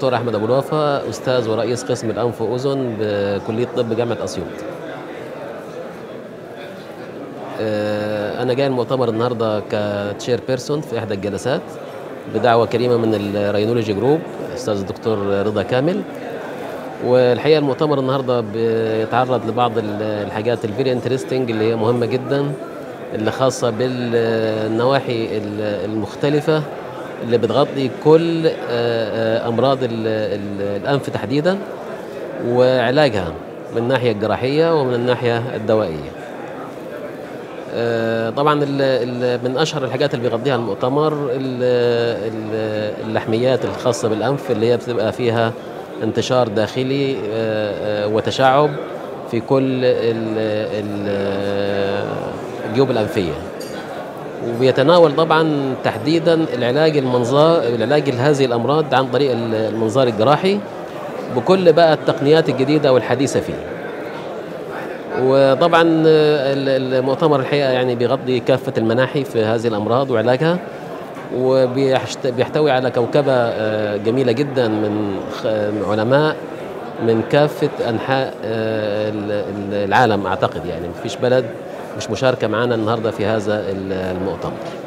الدكتور احمد ابو الوفا استاذ ورئيس قسم الانف واذن بكليه طب جامعه اسيوط انا جاي المؤتمر النهارده كتشير بيرسون في احدى الجلسات بدعوه كريمه من الرينولوجي جروب استاذ الدكتور رضا كامل والحقيقه المؤتمر النهارده بيتعرض لبعض الحاجات الفيري انترستنج اللي هي مهمه جدا اللي خاصه بالنواحي المختلفه اللي بتغطي كل امراض الانف تحديدا وعلاجها من الناحيه الجراحيه ومن الناحيه الدوائيه. طبعا من اشهر الحاجات اللي بيغطيها المؤتمر اللحميات الخاصه بالانف اللي هي بتبقى فيها انتشار داخلي وتشعب في كل الجيوب الانفيه. وبيتناول طبعا تحديدا العلاج المنظار العلاج لهذه الامراض عن طريق المنظار الجراحي بكل بقى التقنيات الجديده والحديثه فيه. وطبعا المؤتمر الحقيقه يعني بيغطي كافه المناحي في هذه الامراض وعلاجها وبيحتوي على كوكبه جميله جدا من علماء من كافه انحاء العالم اعتقد يعني مفيش بلد مش مشاركه معانا النهارده في هذا المؤتمر